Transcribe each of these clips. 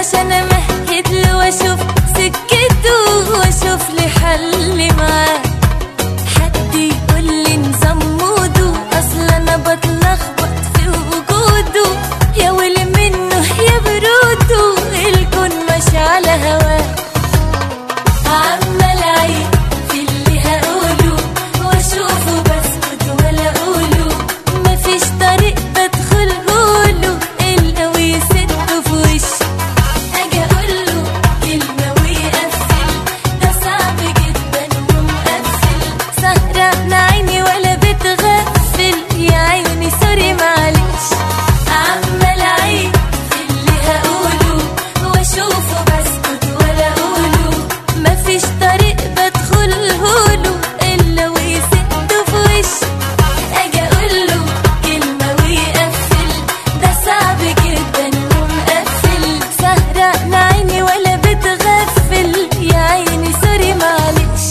عشان امهد له واشوف سكته واشوف لي حل معاه حد يقول لي نظام موده اصل انا بتلخبط في وجوده يا ويلي منه يا بروده الكون ماشي على هواه عمال اعيد في اللي هقوله واشوفه بسكت ولا اقوله مفيش طريق بدخله له الا ويسده في وشي اجي اقوله كلمه ويقفل ده صعب جدا ومقفل سهران عيني ولا بتغفل يا عيني سوري معلش عمال اعيد في اللي هقوله واشوفه بسكت ولا اقوله مفيش طريق بدخله له الا ويسده في وشي اجي اقوله كلمه ويقفل ده صعب جدا ومقفل سهران عيني ولا بتغفل يا عيني سوري معلش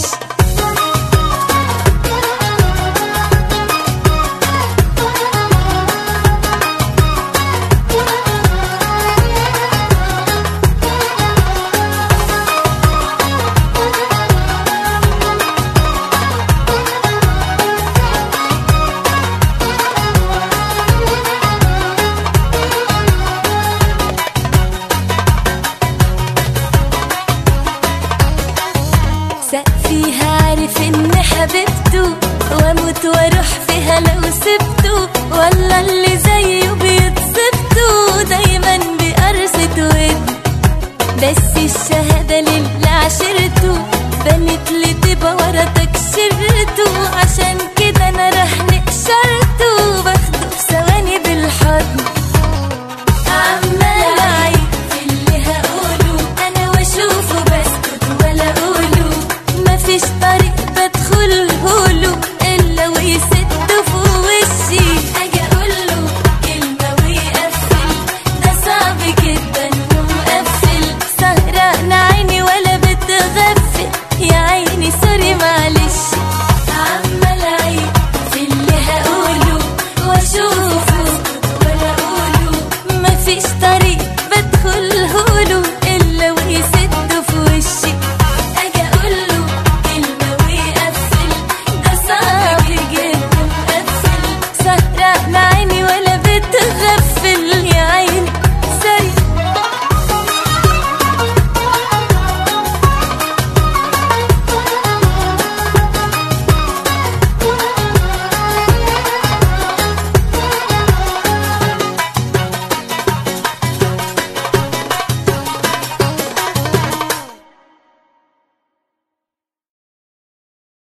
سقفيها عارف ان حبيبته واموت واروح فيها لو سبته ولا اللي زيه بيتصبته دايما بقرصة ود بس الشهادة للي عشرته بنت لي تبقى ورا تكشرته عشان